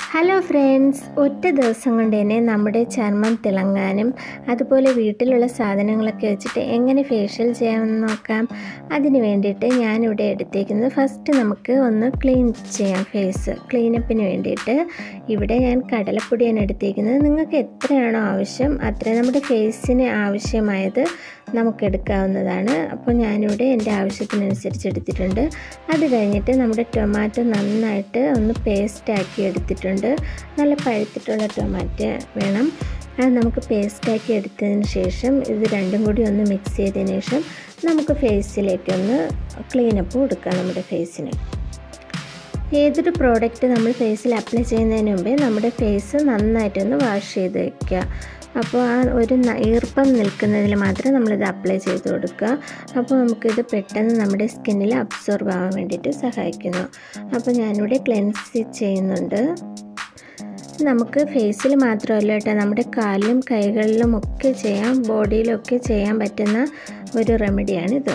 hello friends ഒറ്റ ദിവസം കൊണ്ട് തന്നെ നമ്മുടെ ചർമ്മം തിളങ്ങാനും അതുപോലെ വീട്ടിലുള്ള സാധനങ്ങളൊക്കെ വെച്ചിട്ട് എങ്ങനെ ഫേഷ്യൽ ചെയ്യാമെന്ന് നോക്കാം അതിന് വേണ്ടിയിട്ട് ഞാനിവിടെ എടുത്തേക്കുന്നത് ഫസ്റ്റ് നമുക്ക് ഒന്ന് ക്ലീൻ ചെയ്യാം ഫേസ് ക്ലീനപ്പിന് വേണ്ടിയിട്ട് ഇവിടെ ഞാൻ കടലപ്പൊടിയാണ് എടുത്തേക്കുന്നത് നിങ്ങൾക്ക് എത്രയാണോ ആവശ്യം അത്ര നമ്മുടെ ഫേസിന് ആവശ്യമായത് നമുക്ക് എടുക്കാവുന്നതാണ് അപ്പോൾ ഞാനിവിടെ എൻ്റെ ആവശ്യത്തിനനുസരിച്ച് എടുത്തിട്ടുണ്ട് അത് കഴിഞ്ഞിട്ട് നമ്മുടെ ടൊമാറ്റോ നന്നായിട്ട് ഒന്ന് പേസ്റ്റ് ആക്കി എടുത്തിട്ടുണ്ട് നല്ല പഴുത്തിട്ടുള്ള ടൊമാറ്റോ വേണം അത് നമുക്ക് പേസ്റ്റാക്കി എടുത്തതിന് ശേഷം ഇത് രണ്ടും കൂടി ഒന്ന് മിക്സ് ചെയ്തതിന് ശേഷം നമുക്ക് ഫേസിലേക്കൊന്ന് ക്ലീനപ്പ് കൊടുക്കാം നമ്മുടെ ഫേസിന് ഏതൊരു പ്രോഡക്റ്റ് നമ്മൾ ഫേസിൽ അപ്ലൈ ചെയ്യുന്നതിന് മുമ്പേ നമ്മുടെ ഫേസ് നന്നായിട്ടൊന്ന് വാഷ് ചെയ്ത് വയ്ക്കുക അപ്പോൾ ആ ഒരു ഈർപ്പം നിൽക്കുന്നതിൽ മാത്രം നമ്മളിത് അപ്ലൈ ചെയ്ത് കൊടുക്കുക അപ്പോൾ നമുക്കിത് പെട്ടെന്ന് നമ്മുടെ സ്കിന്നിൽ അബ്സോർബ് ആവാൻ വേണ്ടിയിട്ട് സഹായിക്കുന്നു അപ്പോൾ ഞാനിവിടെ ക്ലെൻസ് ചെയ്യുന്നുണ്ട് നമുക്ക് ഫേസിൽ മാത്രമല്ല കേട്ടോ നമ്മുടെ കാലിലും കൈകളിലും ഒക്കെ ചെയ്യാം ബോഡിയിലൊക്കെ ചെയ്യാൻ പറ്റുന്ന ഒരു റെമഡിയാണിത്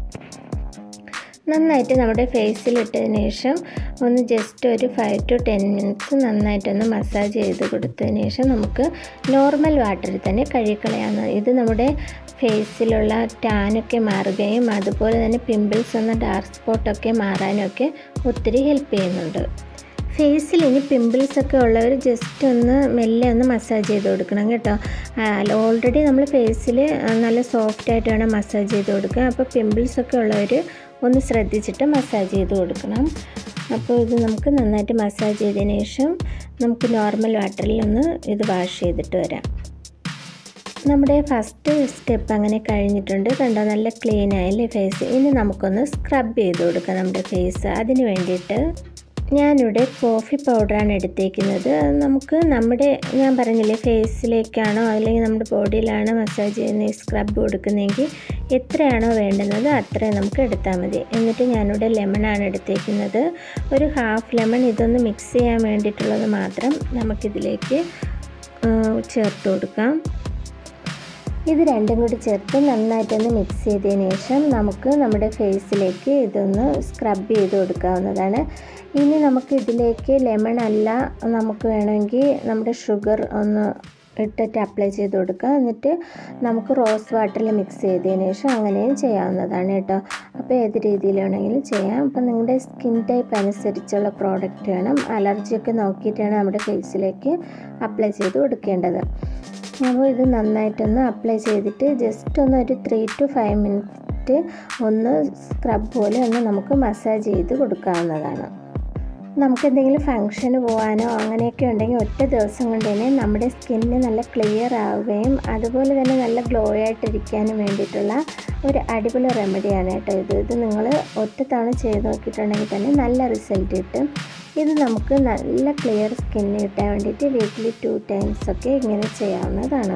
നന്നായിട്ട് നമ്മുടെ ഫേസിലിട്ടതിന് ശേഷം ഒന്ന് ജസ്റ്റ് ഒരു ഫൈവ് ടു ടെൻ മിനിറ്റ്സ് നന്നായിട്ടൊന്ന് മസാജ് ചെയ്ത് കൊടുത്തതിന് ശേഷം നമുക്ക് നോർമൽ വാട്ടറിൽ തന്നെ കഴുകിക്കളയാവുന്ന ഇത് നമ്മുടെ ഫേസിലുള്ള ടാനൊക്കെ മാറുകയും അതുപോലെ തന്നെ പിമ്പിൾസ് എന്ന ഡാർക്ക് സ്പോട്ടൊക്കെ മാറാനൊക്കെ ഒത്തിരി ഹെൽപ്പ് ചെയ്യുന്നുണ്ട് ഫേസിൽ ഇനി പിമ്പിൾസ് ഒക്കെ ഉള്ളവർ ജസ്റ്റ് ഒന്ന് മെല്ലെ ഒന്ന് മസാജ് ചെയ്ത് കൊടുക്കണം കേട്ടോ ഓൾറെഡി നമ്മൾ ഫേസിൽ നല്ല സോഫ്റ്റ് ആയിട്ട് വേണം മസാജ് ചെയ്ത് കൊടുക്കുക അപ്പോൾ പിമ്പിൾസ് ഒക്കെ ഉള്ളവർ ഒന്ന് ശ്രദ്ധിച്ചിട്ട് മസാജ് ചെയ്ത് കൊടുക്കണം അപ്പോൾ ഇത് നമുക്ക് നന്നായിട്ട് മസാജ് ചെയ്തതിന് ശേഷം നമുക്ക് നോർമൽ വാട്ടറിൽ ഒന്ന് ഇത് വാഷ് ചെയ്തിട്ട് വരാം നമ്മുടെ ഫസ്റ്റ് സ്റ്റെപ്പ് അങ്ങനെ കഴിഞ്ഞിട്ടുണ്ട് കണ്ടോ നല്ല ക്ലീൻ ആയല്ലേ ഫേസ് ഇനി നമുക്കൊന്ന് സ്ക്രബ് ചെയ്ത് കൊടുക്കാം നമ്മുടെ ഫേസ് അതിന് വേണ്ടിയിട്ട് ഞാനിവിടെ കോഫി പൗഡറാണ് എടുത്തേക്കുന്നത് നമുക്ക് നമ്മുടെ ഞാൻ പറഞ്ഞില്ലേ ഫേസിലേക്കാണോ അല്ലെങ്കിൽ നമ്മുടെ ബോഡിയിലാണോ മസാജ് ചെയ്യുന്ന സ്ക്രബ് കൊടുക്കുന്നതെങ്കിൽ എത്രയാണോ വേണ്ടുന്നത് അത്രയും നമുക്ക് എടുത്താൽ മതി എന്നിട്ട് ഞാനിവിടെ ലെമണാണ് എടുത്തേക്കുന്നത് ഒരു ഹാഫ് ലെമൺ ഇതൊന്ന് മിക്സ് ചെയ്യാൻ വേണ്ടിയിട്ടുള്ളത് മാത്രം നമുക്കിതിലേക്ക് ചേർത്ത് കൊടുക്കാം ഇത് രണ്ടും കൂടി ചേർത്ത് നന്നായിട്ടൊന്ന് മിക്സ് ചെയ്തതിന് ശേഷം നമുക്ക് നമ്മുടെ ഫേസിലേക്ക് ഇതൊന്ന് സ്ക്രബ് ചെയ്ത് കൊടുക്കാവുന്നതാണ് ഇനി നമുക്ക് ഇതിലേക്ക് ലെമൺ അല്ല നമുക്ക് വേണമെങ്കിൽ നമ്മുടെ ഷുഗർ ഒന്ന് ഇട്ടിട്ട് അപ്ലൈ ചെയ്ത് കൊടുക്കുക എന്നിട്ട് നമുക്ക് റോസ് വാട്ടറിൽ മിക്സ് ചെയ്തതിന് ശേഷം അങ്ങനെയും ചെയ്യാവുന്നതാണ് കേട്ടോ അപ്പോൾ ഏത് രീതിയിൽ വേണമെങ്കിലും ചെയ്യാം അപ്പോൾ നിങ്ങളുടെ സ്കിൻ ടൈപ്പ് അനുസരിച്ചുള്ള പ്രോഡക്റ്റ് വേണം അലർജിയൊക്കെ നോക്കിയിട്ടാണ് നമ്മുടെ ഫേസിലേക്ക് അപ്ലൈ ചെയ്ത് കൊടുക്കേണ്ടത് അപ്പോൾ ഇത് നന്നായിട്ടൊന്ന് അപ്ലൈ ചെയ്തിട്ട് ജസ്റ്റ് ഒന്ന് ഒരു ത്രീ ടു ഫൈവ് മിനിറ്റ് ഒന്ന് സ്ക്രബ് പോലെ ഒന്ന് നമുക്ക് മസാജ് ചെയ്ത് കൊടുക്കാവുന്നതാണ് നമുക്ക് എന്തെങ്കിലും ഫങ്ഷന് പോകാനോ അങ്ങനെയൊക്കെ ഉണ്ടെങ്കിൽ ഒറ്റ ദിവസം കൊണ്ട് തന്നെ നമ്മുടെ സ്കിന്ന് നല്ല ക്ലിയർ ആവുകയും അതുപോലെ തന്നെ നല്ല ഗ്ലോ ആയിട്ടിരിക്കാനും വേണ്ടിയിട്ടുള്ള ഒരു അടിപൊളി റെമഡിയാണ് കേട്ടോ ഇത് ഇത് നിങ്ങൾ ഒറ്റ തവണ ചെയ്ത് നോക്കിയിട്ടുണ്ടെങ്കിൽ തന്നെ നല്ല റിസൾട്ട് കിട്ടും ഇത് നമുക്ക് നല്ല ക്ലിയർ സ്കിന്ന് കിട്ടാൻ വേണ്ടിയിട്ട് വീക്കിലി ടു ടൈംസ് ഒക്കെ ഇങ്ങനെ ചെയ്യാവുന്നതാണ്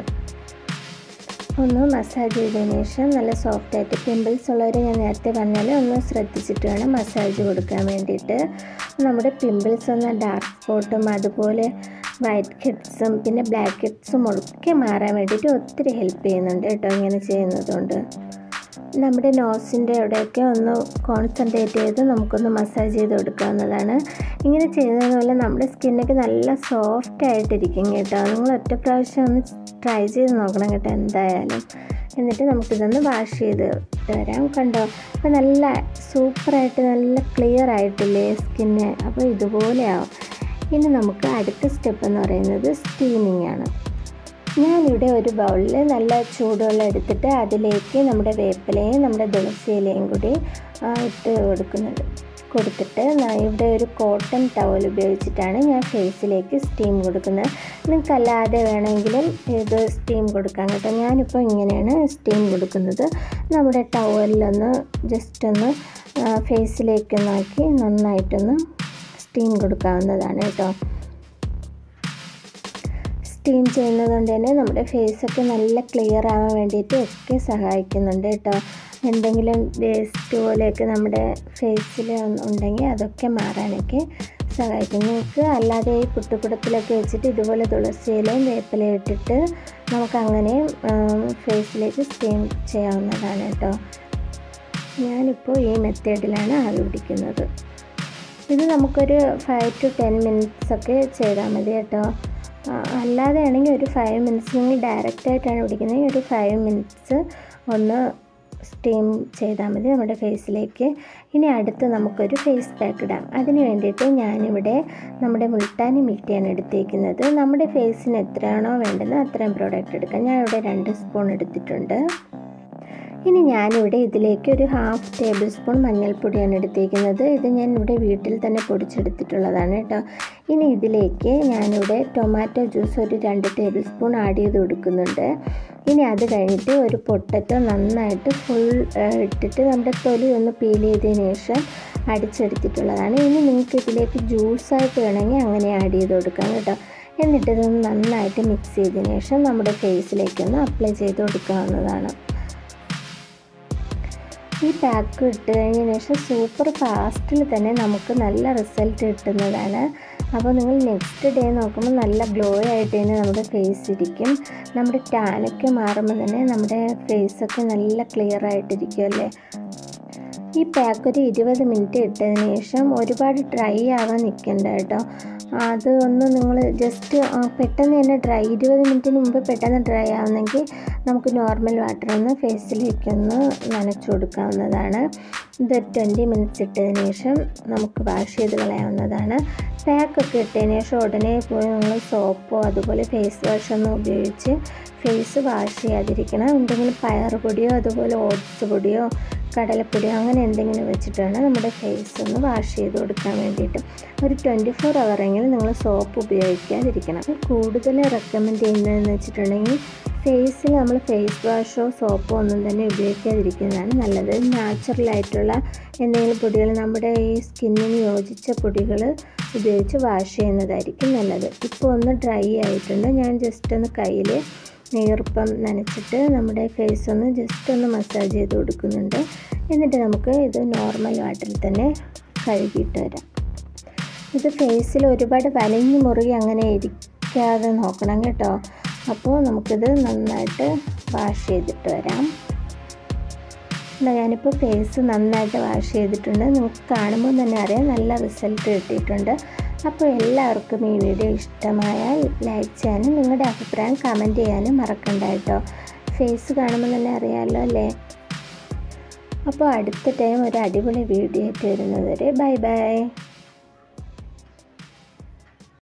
ഒന്ന് മസാജ് ചെയ്തതിന് ശേഷം നല്ല സോഫ്റ്റ് ആയിട്ട് പിമ്പിൾസ് ഉള്ളവർ ഞാൻ നേരത്തെ പറഞ്ഞാൽ ഒന്ന് ശ്രദ്ധിച്ചിട്ട് വേണം മസാജ് കൊടുക്കാൻ വേണ്ടിയിട്ട് നമ്മുടെ പിമ്പിൾസ് എന്ന ഡാർക്ക് സ്പോട്ടും അതുപോലെ വൈറ്റ് ഹെഡ്സും പിന്നെ ബ്ലാക്ക് ഹെഡ്സും ഒക്കെ മാറാൻ വേണ്ടിയിട്ട് ഒത്തിരി ഹെൽപ്പ് ചെയ്യുന്നുണ്ട് കേട്ടോ ഇങ്ങനെ ചെയ്യുന്നതുകൊണ്ട് നമ്മുടെ നോസിൻ്റെ അവിടെയൊക്കെ ഒന്ന് കോൺസെൻട്രേറ്റ് ചെയ്ത് നമുക്കൊന്ന് മസാജ് ചെയ്ത് കൊടുക്കാവുന്നതാണ് ഇങ്ങനെ ചെയ്യുന്നത് പോലെ നമ്മുടെ സ്കിന്നൊക്കെ നല്ല സോഫ്റ്റ് ആയിട്ടിരിക്കും കേട്ടോ നിങ്ങൾ ഒറ്റ പ്രാവശ്യം ഒന്ന് ട്രൈ ചെയ്ത് നോക്കണം കേട്ടോ എന്തായാലും എന്നിട്ട് നമുക്കിതൊന്ന് വാഷ് ചെയ്ത് വരാം കണ്ടോ അപ്പോൾ നല്ല സൂപ്പറായിട്ട് നല്ല ക്ലിയർ ആയിട്ടില്ലേ സ്കിന്ന് അപ്പോൾ ഇതുപോലെയാവും ഇനി നമുക്ക് അടുത്ത സ്റ്റെപ്പ് എന്ന് പറയുന്നത് സ്റ്റീമിങ് ആണ് ഞാനിവിടെ ഒരു ബൗളിൽ നല്ല ചൂടുവെള്ളം എടുത്തിട്ട് അതിലേക്ക് നമ്മുടെ വേപ്പിലയും നമ്മുടെ തുളസി ഇലയും കൂടി ഇട്ട് കൊടുക്കുന്നുണ്ട് കൊടുത്തിട്ട് ഇവിടെ ഒരു കോട്ടൺ ടവൽ ഉപയോഗിച്ചിട്ടാണ് ഞാൻ ഫേസിലേക്ക് സ്റ്റീം കൊടുക്കുന്നത് നിങ്ങൾക്ക് അല്ലാതെ വേണമെങ്കിലും ഇത് സ്റ്റീം കൊടുക്കാം കേട്ടോ ഞാനിപ്പോൾ ഇങ്ങനെയാണ് സ്റ്റീം കൊടുക്കുന്നത് നമ്മുടെ ടവലിലൊന്ന് ജസ്റ്റ് ഒന്ന് ഫേസിലേക്ക് നോക്കി നന്നായിട്ടൊന്ന് സ്റ്റീം കൊടുക്കാവുന്നതാണ് കേട്ടോ സ്റ്റീം ചെയ്യുന്നത് കൊണ്ട് തന്നെ നമ്മുടെ ഫേസൊക്കെ നല്ല ക്ലിയർ ആവാൻ വേണ്ടിയിട്ട് ഒക്കെ സഹായിക്കുന്നുണ്ട് കേട്ടോ എന്തെങ്കിലും വേസ്റ്റ് പോലെയൊക്കെ നമ്മുടെ ഫേസിൽ ഉണ്ടെങ്കിൽ അതൊക്കെ മാറാനൊക്കെ സഹായിക്കും നിങ്ങൾക്ക് അല്ലാതെ ഈ പുട്ടുകുടത്തിലൊക്കെ വെച്ചിട്ട് ഇതുപോലെ തുളസിയിലയും വേപ്പിലയും ഇട്ടിട്ട് നമുക്കങ്ങനെ ഫേസിലേക്ക് സ്റ്റീം ചെയ്യാവുന്നതാണ് കേട്ടോ ഞാനിപ്പോൾ ഈ മെത്തേഡിലാണ് ആവി പിടിക്കുന്നത് ഇത് നമുക്കൊരു ഫൈവ് ടു ടെൻ മിനിറ്റ്സ് ഒക്കെ ചെയ്താൽ മതി കേട്ടോ അല്ലാതെ ആണെങ്കിൽ ഒരു ഫൈവ് മിനിറ്റ്സ് നിങ്ങൾ ഡയറക്റ്റായിട്ടാണ് പിടിക്കുന്നത് ഒരു ഫൈവ് മിനിറ്റ്സ് ഒന്ന് സ്റ്റീം ചെയ്താൽ മതി നമ്മുടെ ഫേസിലേക്ക് ഇനി അടുത്ത് നമുക്കൊരു ഫേസ് പാക്ക് ഇടാം അതിന് വേണ്ടിയിട്ട് ഞാനിവിടെ നമ്മുടെ മുൾട്ടാനി മിൽറ്റിയാണ് എടുത്തേക്കുന്നത് നമ്മുടെ ഫേസിന് എത്രയാണോ വേണ്ടത് അത്രയും പ്രോഡക്റ്റ് എടുക്കാം ഞാൻ ഇവിടെ രണ്ട് സ്പൂൺ എടുത്തിട്ടുണ്ട് ഇനി ഞാനിവിടെ ഇതിലേക്ക് ഒരു ഹാഫ് ടേബിൾ സ്പൂൺ മഞ്ഞൾപ്പൊടിയാണ് എടുത്തേക്കുന്നത് ഇത് ഞാൻ ഇവിടെ വീട്ടിൽ തന്നെ പൊടിച്ചെടുത്തിട്ടുള്ളതാണ് കേട്ടോ ഇനി ഇതിലേക്ക് ഞാനിവിടെ ടൊമാറ്റോ ജ്യൂസ് ഒരു രണ്ട് ടേബിൾ സ്പൂൺ ആഡ് ചെയ്ത് കൊടുക്കുന്നുണ്ട് ഇനി അത് കഴിഞ്ഞിട്ട് ഒരു പൊട്ടറ്റോ നന്നായിട്ട് ഫുൾ ഇട്ടിട്ട് നമ്മുടെ തൊലി ഒന്ന് പീൽ ചെയ്തതിന് ശേഷം അടിച്ചെടുത്തിട്ടുള്ളതാണ് ഇനി നിങ്ങൾക്ക് ഇതിലേക്ക് ജ്യൂസായിട്ട് വേണമെങ്കിൽ അങ്ങനെ ആഡ് ചെയ്ത് കൊടുക്കാം കേട്ടോ എന്നിട്ട് ഇതൊന്ന് നന്നായിട്ട് മിക്സ് ചെയ്തതിന് ശേഷം നമ്മുടെ ഫേസിലേക്കൊന്ന് അപ്ലൈ ചെയ്ത് കൊടുക്കാവുന്നതാണ് ഈ പാക്ക് ഇട്ട് കഴിഞ്ഞതിന് ശേഷം സൂപ്പർ ഫാസ്റ്റിൽ തന്നെ നമുക്ക് നല്ല റിസൾട്ട് കിട്ടുന്നതാണ് അപ്പോൾ നിങ്ങൾ നെക്സ്റ്റ് ഡേ നോക്കുമ്പോൾ നല്ല ഗ്ലോ ആയിട്ട് തന്നെ നമ്മുടെ ഫേസ് ഇരിക്കും നമ്മുടെ ടാനൊക്കെ മാറുമ്പോൾ തന്നെ നമ്മുടെ ഫേസൊക്കെ നല്ല ക്ലിയർ ആയിട്ടിരിക്കും അല്ലേ ഈ പാക്ക് ഒരു ഇരുപത് മിനിറ്റ് ഇട്ടതിന് ശേഷം ഒരുപാട് ഡ്രൈ ആവാൻ നിൽക്കണ്ട കേട്ടോ അത് ഒന്ന് നിങ്ങൾ ജസ്റ്റ് പെട്ടെന്ന് തന്നെ ഡ്രൈ ഇരുപത് മിനിറ്റിന് മുമ്പ് പെട്ടെന്ന് ഡ്രൈ ആവുന്നെങ്കിൽ നമുക്ക് നോർമൽ വാട്ടർ ഒന്ന് ഫേസിലേക്ക് ഒന്ന് നനച്ചു കൊടുക്കാവുന്നതാണ് ഇത് ട്വൻറ്റി മിനിറ്റ്സ് ഇട്ടതിന് ശേഷം നമുക്ക് വാഷ് ചെയ്ത് കളയാവുന്നതാണ് പാക്കൊക്കെ ഇട്ടതിന് ശേഷം ഉടനെ പോയി നിങ്ങൾ സോപ്പോ അതുപോലെ ഫേസ് വാഷൊന്നും ഉപയോഗിച്ച് ഫേസ് വാഷ് ചെയ്യാതിരിക്കണം എന്തെങ്കിലും പയർ പൊടിയോ അതുപോലെ ഓട്സ് പൊടിയോ കടലപ്പൊടിയോ അങ്ങനെ എന്തെങ്കിലും വെച്ചിട്ടാണ് നമ്മുടെ ഫേസ് ഒന്ന് വാഷ് ചെയ്ത് കൊടുക്കാൻ വേണ്ടിയിട്ട് ഒരു ട്വൻറ്റി ഫോർ അവറെങ്കിലും നിങ്ങൾ സോപ്പ് ഉപയോഗിക്കാതിരിക്കണം കൂടുതൽ റെക്കമെൻഡ് ചെയ്യുന്നതെന്ന് വെച്ചിട്ടുണ്ടെങ്കിൽ ഫേസിൽ നമ്മൾ ഫേസ് വാഷോ സോപ്പോ ഒന്നും തന്നെ ഉപയോഗിക്കാതിരിക്കുന്നതാണ് നല്ലത് നാച്ചുറലായിട്ടുള്ള എന്തെങ്കിലും പൊടികൾ നമ്മുടെ ഈ സ്കിന്നിന് യോജിച്ച പൊടികൾ ഉപയോഗിച്ച് വാഷ് ചെയ്യുന്നതായിരിക്കും നല്ലത് ഇപ്പോൾ ഒന്ന് ഡ്രൈ ആയിട്ടുണ്ട് ഞാൻ ജസ്റ്റ് ഒന്ന് കയ്യിൽ ഈർപ്പം നനച്ചിട്ട് നമ്മുടെ ഫേസ് ഒന്ന് ജസ്റ്റ് ഒന്ന് മസാജ് ചെയ്ത് കൊടുക്കുന്നുണ്ട് എന്നിട്ട് നമുക്ക് ഇത് നോർമൽ വാട്ടറിൽ തന്നെ കഴുകിയിട്ട് വരാം ഇത് ഫേസിൽ ഒരുപാട് വലിഞ്ഞു മുറുകി അങ്ങനെ ഇരിക്കാതെ നോക്കണം കേട്ടോ അപ്പോൾ നമുക്കിത് നന്നായിട്ട് വാഷ് ചെയ്തിട്ട് വരാം ഞാനിപ്പോൾ ഫേസ് നന്നായിട്ട് വാഷ് ചെയ്തിട്ടുണ്ട് നിങ്ങൾക്ക് കാണുമ്പോൾ തന്നെ അറിയാം നല്ല റിസൾട്ട് കിട്ടിയിട്ടുണ്ട് അപ്പോൾ എല്ലാവർക്കും ഈ വീഡിയോ ഇഷ്ടമായാൽ ലൈക്ക് ചെയ്യാനും നിങ്ങളുടെ അഭിപ്രായം കമൻറ്റ് ചെയ്യാനും മറക്കണ്ട കേട്ടോ ഫേസ് കാണുമ്പോൾ തന്നെ അറിയാമല്ലോ അല്ലേ അപ്പോൾ അടുത്ത ടൈം ഒരു അടിപൊളി വീഡിയോ ആയിട്ട് വരുന്നത് വരെ ബൈ ബൈ